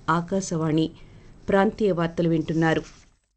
ఆకాశవాణి ప్రాంతీయ వార్తలు వింటున్నారు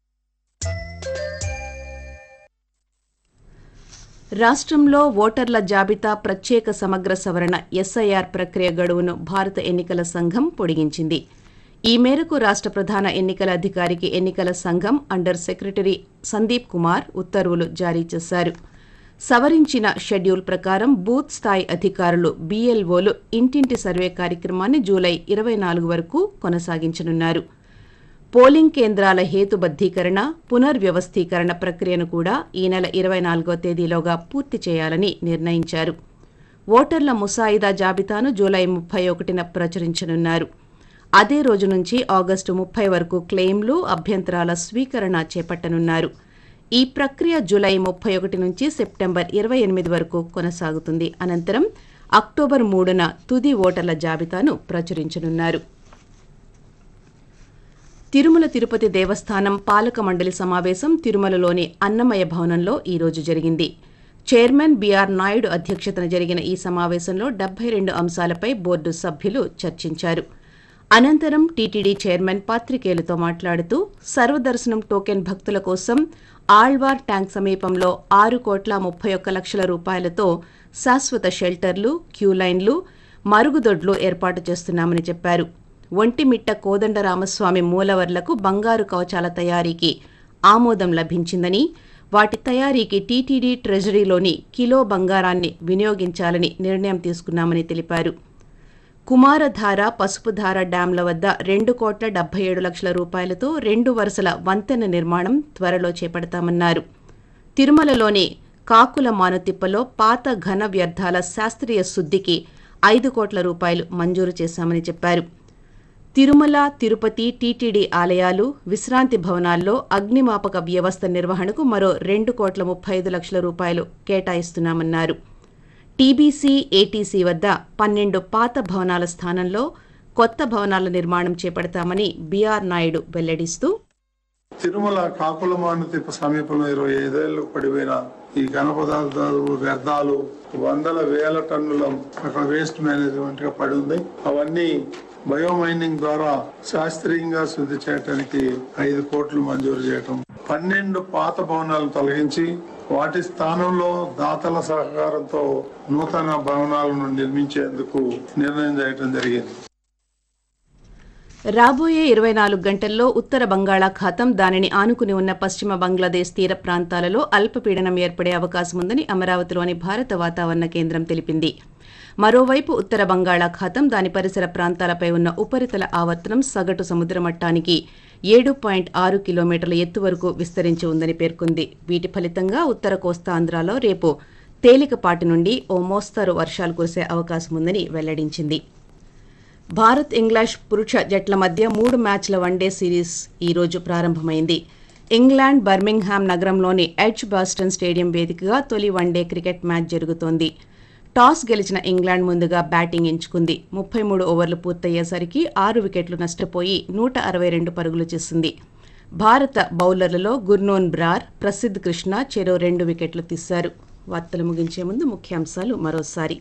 రాష్ట్రంలో ఓటర్ల జాబితా ప్రత్యేక సమగ్ర సవరణ ఎస్ఐఆర్ ప్రక్రియ గడువును భారత ఎన్నికల సంఘం పొడిగించింది ఈ మేరకు రాష్ట్ర ప్రధాన ఎన్నికల అధికారికి ఎన్నికల సంఘం అండర్ సెక్రటరీ సందీప్ కుమార్ ఉత్తర్వులు జారీ చేశారు సవరించిన షెడ్యూల్ ప్రకారం బూత్ స్థాయి అధికారులు బీఎల్ఓలు ఇంటింటి సర్వే కార్యక్రమాన్ని జూలై ఇరవై నాలుగు వరకు కొనసాగించనున్నారు పోలింగ్ కేంద్రాల హేతుబద్దీకరణ పునర్వ్యవస్థీకరణ ప్రక్రియను కూడా ఈ నెల ఇరవై నాలుగో తేదీలోగా పూర్తి చేయాలని నిర్ణయించారు ఓటర్ల ముసాయిదా జాబితాను జూలై ముప్పై ఒకటిన ప్రచురించనున్నారు అదే రోజు నుంచి ఆగస్టు ముప్పై వరకు క్లెయిమ్లు అభ్యంతరాల స్వీకరణ చేపట్టనున్నారు ఈ ప్రక్రియ జూలై ముప్పై ఒకటి నుంచి సెప్టెంబర్ ఇరవై ఎనిమిది వరకు కొనసాగుతుంది అనంతరం అక్టోబర్ మూడున తుది ఓటర్ల జాబితాను ప్రచురించనున్నారు తిరుమల తిరుపతి దేవస్థానం పాలక మండలి సమావేశం తిరుమలలోని అన్నమయ భవనంలో ఈ రోజు జరిగింది చైర్మన్ బీఆర్ నాయుడు అధ్యక్షతన జరిగిన ఈ సమావేశంలో డెబ్బై రెండు అంశాలపై బోర్డు సభ్యులు చర్చించారు అనంతరం టీటీడీ చైర్మన్ పాత్రికేయులతో మాట్లాడుతూ సర్వదర్శనం టోకెన్ భక్తుల కోసం ఆళ్వార్ ట్యాంక్ సమీపంలో ఆరు కోట్ల ముప్పై ఒక్క లక్షల రూపాయలతో శాశ్వత షెల్టర్లు క్యూలైన్లు మరుగుదొడ్లు ఏర్పాటు చేస్తున్నామని చెప్పారు ఒంటిమిట్ట కోదండరామస్వామి మూలవర్లకు బంగారు కవచాల తయారీకి ఆమోదం లభించిందని వాటి తయారీకి టీటీడీ ట్రెజరీలోని కిలో బంగారాన్ని వినియోగించాలని నిర్ణయం తీసుకున్నామని తెలిపారు కుమారధార పసుపుధార డ్యాంల వద్ద రెండు కోట్ల డెబ్బై ఏడు లక్షల రూపాయలతో రెండు వరుసల వంతెన నిర్మాణం త్వరలో చేపడతామన్నారు తిరుమలలోని కాకుల మానుతిప్పలో పాత ఘన వ్యర్థాల శాస్త్రీయ శుద్ధికి ఐదు కోట్ల రూపాయలు మంజూరు చేశామని చెప్పారు తిరుమల తిరుపతి టీటీడీ ఆలయాలు విశ్రాంతి భవనాల్లో అగ్నిమాపక వ్యవస్థ నిర్వహణకు మరో రెండు కోట్ల ముప్పై ఐదు లక్షల రూపాయలు కేటాయిస్తున్నామన్నారు టీబీసీ ఏటీసీ వద్ద పన్నెండు పాత భవనాల స్థానంలో కొత్త భవనాల నిర్మాణం చేపడతామని బీఆర్ నాయుడు వెల్లడిస్తూ తిరుమల కాకులమానుతిప్ప సమీపంలో ఇరవై ఐదేళ్లు పడిపోయిన ఈ ఘన పదార్థాలు వ్యర్థాలు వందల వేల టన్నుల అక్కడ వేస్ట్ మేనేజ్మెంట్ గా పడి ఉంది అవన్నీ బయోమైనింగ్ ద్వారా శాస్త్రీయంగా శుద్ధి చేయడానికి ఐదు కోట్లు మంజూరు చేయటం పన్నెండు పాత భవనాలను తొలగించి వాటి స్థానంలో దాతల సహకారంతో నూతన భవనాలను నిర్మించేందుకు నిర్ణయం చేయడం జరిగింది రాబోయే ఇరవై నాలుగు గంటల్లో ఉత్తర బంగాళాఖాతం దానిని ఆనుకుని ఉన్న పశ్చిమ బంగ్లాదేశ్ తీర ప్రాంతాలలో అల్పపీడనం ఏర్పడే అవకాశం ఉందని అమరావతిలోని భారత వాతావరణ కేంద్రం తెలిపింది మరోవైపు ఉత్తర బంగాళాఖాతం దాని పరిసర ప్రాంతాలపై ఉన్న ఉపరితల ఆవర్తనం సగటు సముద్ర మట్టానికి ఏడు పాయింట్ ఆరు కిలోమీటర్ల ఎత్తు వరకు విస్తరించి ఉందని పేర్కొంది వీటి ఫలితంగా ఉత్తర కోస్తాంధ్రాలో రేపు తేలికపాటి నుండి ఓ మోస్తరు వర్షాలు కురిసే అవకాశం ఉందని వెల్లడించింది భారత్ ఇంగ్లాండ్ పురుష జట్ల మధ్య మూడు మ్యాచ్ల వన్డే సిరీస్ ఈ రోజు ప్రారంభమైంది ఇంగ్లాండ్ బర్మింగ్హామ్ నగరంలోని ఎడ్జ్ బాస్టన్ స్టేడియం వేదికగా తొలి వన్డే క్రికెట్ మ్యాచ్ జరుగుతోంది టాస్ గెలిచిన ఇంగ్లాండ్ ముందుగా బ్యాటింగ్ ఎంచుకుంది ముప్పై మూడు ఓవర్లు పూర్తయ్యేసరికి ఆరు వికెట్లు నష్టపోయి నూట అరవై రెండు పరుగులు చేసింది భారత బౌలర్లలో గుర్నోన్ బ్రార్ ప్రసిద్ధ్ కృష్ణ చెరో రెండు వికెట్లు తీశారు వార్తలు ముగించే ముందు ముఖ్యాంశాలు మరోసారి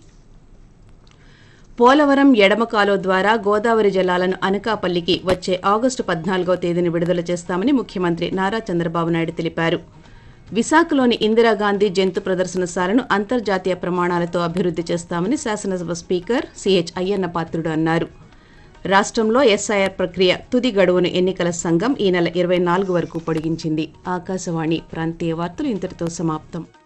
పోలవరం ఎడమ కాలువ ద్వారా గోదావరి జలాలను అనకాపల్లికి వచ్చే ఆగస్టు పద్నాలుగో తేదీని విడుదల చేస్తామని ముఖ్యమంత్రి నారా చంద్రబాబు నాయుడు తెలిపారు విశాఖలోని ఇందిరాగాంధీ జంతు ప్రదర్శనశాలను అంతర్జాతీయ ప్రమాణాలతో అభివృద్ధి చేస్తామని శాసనసభ స్పీకర్ సిహెచ్ అయ్యన్న పాత్రుడు అన్నారు రాష్ట్రంలో ఎస్ఐఆర్ ప్రక్రియ తుది గడువును ఎన్నికల సంఘం ఈ నెల ఇరవై నాలుగు వరకు పొడిగించింది ఆకాశవాణి ప్రాంతీయ వార్తలు ఇంతటితో సమాప్తం